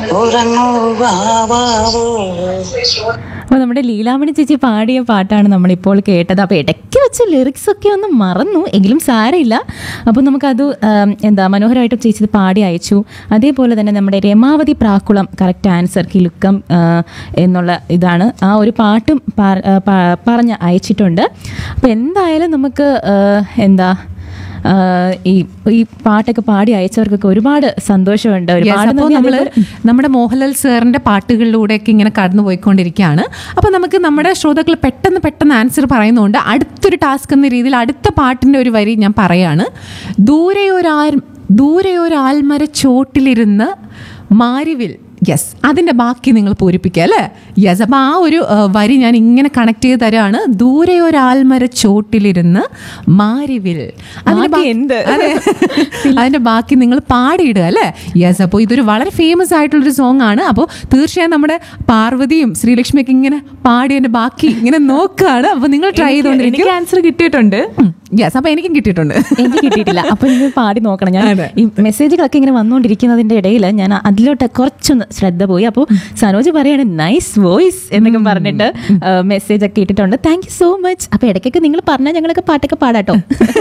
ഉറങ്ങൂ വാവാവോ അപ്പോൾ നമ്മുടെ ലീലാമണി ചേച്ചി പാടിയ പാട്ടാണ് നമ്മളിപ്പോൾ കേട്ടത് അപ്പോൾ ഇടയ്ക്ക് വെച്ച് ലിറിക്സ് ഒക്കെ ഒന്ന് മറന്നു എങ്കിലും സാരമില്ല അപ്പോൾ നമുക്കത് ആം, എന്താ മനോഹരമായിട്ട് ചേച്ചി ഇത് പാടി അയച്ചു അതേപോലെ തന്നെ നമ്മുടെ രമാവതി പ്രാക്കുളം കറക്റ്റ് ആൻസർ കിലുക്കം ആ, എന്നുള്ള ഇതാണ് ആ ഒരു പാട്ടും പാ- ആ, പാ- പറഞ്ഞ് അയച്ചിട്ടുണ്ട് അപ്പോൾ എന്തായാലും നമുക്ക് ആ, എന്താ ആ, ഈ ഈ പാട്ടൊക്കെ പാടി അയച്ചവർക്കൊക്കെ ഒരുപാട് സന്തോഷമുണ്ട് Yes, ഒരുപാട് അപ്പോൾ നന്ദി. നമ്മൾ അതേപോലെ- നമ്മുടെ മോഹൻലാൽ സാറിന്റെ പാട്ടുകളിലൂടെയൊക്കെ ഇങ്ങനെ കടന്നു പോയിക്കൊണ്ടിരിക്കുകയാണ് അപ്പോൾ നമുക്ക് നമ്മുടെ ശ്രോതാക്കൾ പെട്ടെന്ന് പെട്ടെന്ന് ആൻസർ പറയുന്നതുകൊണ്ട് അടുത്തൊരു ടാസ്ക് എന്ന രീതിയിൽ അടുത്ത പാട്ടിന്റെ ഒരു വരി ഞാൻ പറയാണ് ദൂരെ ഒരാൽ ദൂരെ ഒരാൽമര ചോട്ടിലിരുന്ന് മാരിവിൽ യെസ് അതിൻ്റെ ബാക്കി നിങ്ങൾ പൂരിപ്പിക്കുക അല്ലേ യെസ് അപ്പോൾ ആ ഒരു ആ, വരി ഞാൻ ഇങ്ങനെ കണക്ട് ചെയ്ത് തരാണ് ദൂരെ ഒരാൽമര ചോട്ടിലിരുന്ന് മാരിവിൽ അതിന്റെ ബാക്കി ബാക്കി- എന്ത്? അതെ അതിന്റെ ബാക്കി നിങ്ങൾ പാടിയിടുക അല്ലേ യെസ് അപ്പോൾ ഇതൊരു വളരെ ഫേമസ് ആയിട്ടുള്ളൊരു സോങ് ആണ് അപ്പോൾ തീർച്ചയായും നമ്മുടെ പാർവതിയും ശ്രീലക്ഷ്മിയൊക്കെ ഇങ്ങനെ പാടിയതിന്റെ ബാക്കി ഇങ്ങനെ നോക്കുകയാണ് അപ്പോൾ നിങ്ങൾ ട്രൈ ചെയ്തുകൊണ്ടിരിക്കും എനിക്ക് ആൻസർ കിട്ടിയിട്ടുണ്ട് യെസ് അപ്പോൾ എനിക്കും കിട്ടിയിട്ടുണ്ട് എനിക്ക് കിട്ടിയിട്ടില്ല അപ്പൊ നിങ്ങൾ പാടി നോക്കണം ഞാൻ അതെ. ഈ മെസ്സേജുകളൊക്കെ ഇങ്ങനെ വന്നുകൊണ്ടിരിക്കുന്നതിന്റെ ഇടയിൽ ഞാൻ അതിലോട്ട് കുറച്ചൊന്ന് ശ്രദ്ധ പോയി അപ്പോൾ സനോജ് പറയാണ് നൈസ് വോയിസ് എന്നൊക്കെ പറഞ്ഞിട്ട് മെസ്സേജ് ഒക്കെ ഇട്ടിട്ടുണ്ട് താങ്ക് യു സോ മച്ച് അപ്പൊ ഇടയ്ക്കൊക്കെ നിങ്ങൾ പറഞ്ഞാൽ ഞങ്ങളൊക്കെ പാട്ടൊക്കെ പാടാട്ടോ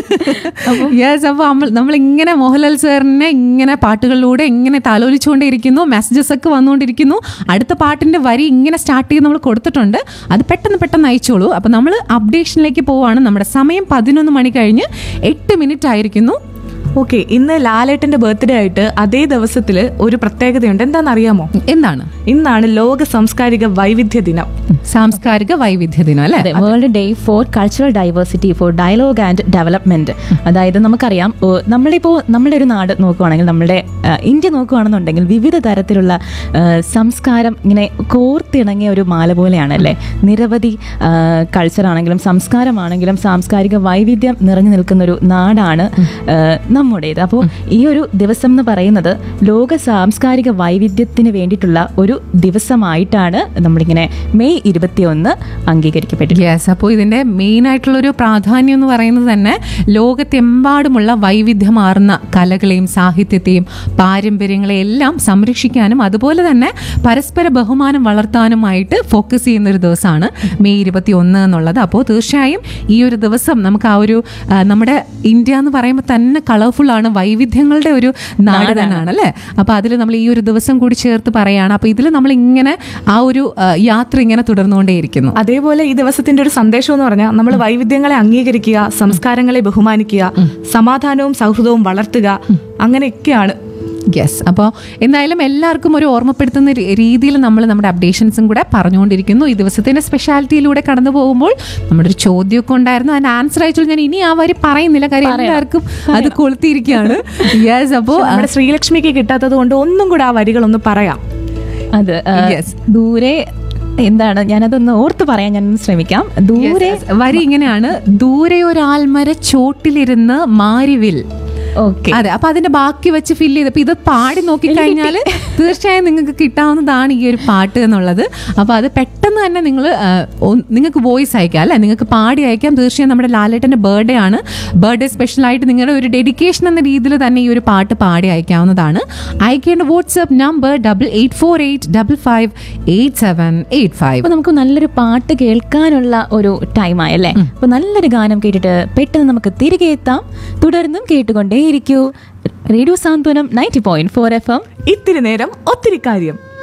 യെസ് അപ്പോൾ നമ്മൾ നമ്മൾ ഇങ്ങനെ മോഹൻലാൽ സാറിനെ ഇങ്ങനെ പാട്ടുകളിലൂടെ ഇങ്ങനെ താലോലിച്ചുകൊണ്ടേയിരിക്കുന്നു മെസ്സേജസ് ഒക്കെ വന്നുകൊണ്ടിരിക്കുന്നു അടുത്ത പാട്ടിന്റെ വരി ഇങ്ങനെ സ്റ്റാർട്ട് ചെയ്ത് നമ്മൾ കൊടുത്തിട്ടുണ്ട് അത് പെട്ടെന്ന് പെട്ടെന്ന് അയച്ചോളൂ അപ്പോൾ നമ്മൾ അപ്ഡേഷനിലേക്ക് പോവാണ് നമ്മുടെ സമയം പതിനൊന്ന് മണി കഴിഞ്ഞ് എട്ട് മിനിറ്റ് ആയിരിക്കുന്നു ഓക്കെ ഇന്ന് ലാലേട്ടന്റെ ബർത്ത്ഡേ ആയിട്ട് അതേ ദിവസത്തിൽ ഒരു പ്രത്യേകതയുണ്ട് എന്താണെന്നറിയാമോ എന്താണ് ഇന്നാണ് ലോക സാംസ്കാരിക വൈവിധ്യ ദിനം സാംസ്കാരിക വൈവിധ്യ ദിനം അല്ലേ അതെ world day for cultural diversity for dialogue and development അതായത് നമുക്കറിയാം ഓ, നമ്മുടെ ഇപ്പോൾ നമ്മുടെ ഒരു നാട് നോക്കുവാണെങ്കിൽ നമ്മുടെ ആ, ഇന്ത്യ നോക്കുകയാണെന്നുണ്ടെങ്കിൽ വിവിധ തരത്തിലുള്ള ആ, സംസ്കാരം ഇങ്ങനെ കോർത്തിണങ്ങിയ ഒരു മാല പോലെയാണ് അല്ലേ നിരവധി കൾച്ചറാണെങ്കിലും സംസ്കാരമാണെങ്കിലും സാംസ്കാരിക വൈവിധ്യം നിറഞ്ഞു നിൽക്കുന്ന ഒരു നാടാണ് ആ, നമ്മുടേത് അപ്പോൾ ഈ ഒരു ദിവസം എന്ന് പറയുന്നത് ലോക സാംസ്കാരിക വൈവിധ്യത്തിന് വേണ്ടിയിട്ടുള്ള ഒരു ദിവസമായിട്ടാണ് നമ്മളിങ്ങനെ മെയ് ഇരുപത്തിയൊന്ന് അംഗീകരിക്കപ്പെട്ടത് യെസ് അപ്പോൾ ഇതിന്റെ മെയിൻ ആയിട്ടുള്ള ഒരു പ്രാധാന്യം എന്ന് പറയുന്നത് തന്നെ ലോകത്തെമ്പാടുമുള്ള വൈവിധ്യമാർന്ന കലകളെയും സാഹിത്യത്തെയും പാരമ്പര്യങ്ങളെയും എല്ലാം സംരക്ഷിക്കാനും അതുപോലെ തന്നെ പരസ്പര ബഹുമാനം വളർത്താനുമായിട്ട് ഫോക്കസ് ചെയ്യുന്ന ഒരു ദിവസമാണ് മെയ് ഇരുപത്തി ഒന്ന് എന്നുള്ളത് അപ്പോൾ തീർച്ചയായും ഈ ഒരു ദിവസം നമുക്ക് ആ ഒരു ആ, നമ്മുടെ ഇന്ത്യ എന്ന് പറയുമ്പോൾ തന്നെ കളർഫുൾ ആണ് വൈവിധ്യങ്ങളുടെ ഒരു നാട് തന്നെയാണ് അല്ലേ അപ്പോൾ അതിൽ നമ്മൾ ഈ ഒരു ദിവസം കൂടി ചേർത്ത് പറയുകയാണ് അപ്പോൾ ഇതിൽ നമ്മൾ ഇങ്ങനെ ആ ഒരു ആ, യാത്ര ഇങ്ങനെ തുടർന്നുകൊണ്ടേയിരിക്കുന്നു അതേപോലെ ഈ ദിവസത്തിന്റെ ഒരു സന്ദേശം എന്ന് പറഞ്ഞാൽ നമ്മൾ വൈവിധ്യങ്ങളെ അംഗീകരിക്കുക സംസ്കാരങ്ങളെ ബഹുമാനിക്കുക സമാധാനവും സൗഹൃദവും വളർത്തുക അങ്ങനെയൊക്കെയാണ് യെസ് അപ്പോൾ എന്തായാലും എല്ലാവർക്കും ഒരു ഓർമ്മപ്പെടുത്തുന്ന രീ- രീതിയിൽ നമ്മൾ നമ്മുടെ അപ്ഡേഷൻസും കൂടെ പറഞ്ഞുകൊണ്ടിരിക്കുന്നു ഈ ദിവസത്തിന്റെ സ്പെഷ്യാലിറ്റിയിലൂടെ കടന്നു പോകുമ്പോൾ നമ്മുടെ ഒരു ചോദ്യമൊക്കെ ഉണ്ടായിരുന്നു അതിന്റെ ആൻസർ അയച്ചോളൂ ഞാൻ ഇനി ആ വരി പറയുന്നില്ല കാര്യം എല്ലാവർക്കും അത് കൊളുത്തിയിരിക്കുകയാണ് യെസ് അപ്പോൾ നമ്മുടെ ശ്രീലക്ഷ്മിക്ക് കിട്ടാത്തത് കൊണ്ട് ഒന്നും കൂടെ ആ വരികളൊന്ന് പറയാം അത് ആ, Yes. ദൂരെ എന്താണ് ഞാനതൊന്ന് ഓർത്ത് പറയാൻ ഞാൻ ശ്രമിക്കാം ദൂരെ വരി ഇങ്ങനെയാണ് ദൂരെ ഒരാൽമര ചോട്ടിലിരുന്ന് മാരിവിൽ ഓക്കെ അതെ അപ്പൊ അതിന്റെ ബാക്കി വെച്ച് ഫില്ല് ചെയ്ത് അപ്പൊ ഇത് പാടി നോക്കിക്കഴിഞ്ഞാൽ തീർച്ചയായും നിങ്ങൾക്ക് കിട്ടാവുന്നതാണ് ഈ ഒരു പാട്ട് എന്നുള്ളത് അപ്പൊ അത് പെട്ടെന്ന് തന്നെ നിങ്ങൾ നിങ്ങൾക്ക് വോയിസ് അയക്കാം അല്ലെ നിങ്ങൾക്ക് പാടി അയക്കാം തീർച്ചയായും നമ്മുടെ ലാലേട്ടന്റെ ബർത്ത്ഡേ ആണ് ബർത്ത്ഡേ സ്പെഷ്യൽ ആയിട്ട് നിങ്ങളുടെ ഒരു ഡെഡിക്കേഷൻ എന്ന രീതിയിൽ തന്നെ ഈ ഒരു പാട്ട് പാടി അയക്കാവുന്നതാണ് അയക്കേണ്ട WhatsApp number double eight four eight double five eight seven eight five അപ്പൊ നമുക്ക് നല്ലൊരു പാട്ട് കേൾക്കാനുള്ള ഒരു ടൈം ആയല്ലേ അപ്പൊ നല്ലൊരു ഗാനം കേട്ടിട്ട് പെട്ടെന്ന് നമുക്ക് തിരികെ എത്താം തുടർന്നും കേട്ടുകൊണ്ടേയിരിക്കൂ radio Santhwanam ninety point four FM എം ഇത്തിരി നേരം ഒത്തിരി കാര്യം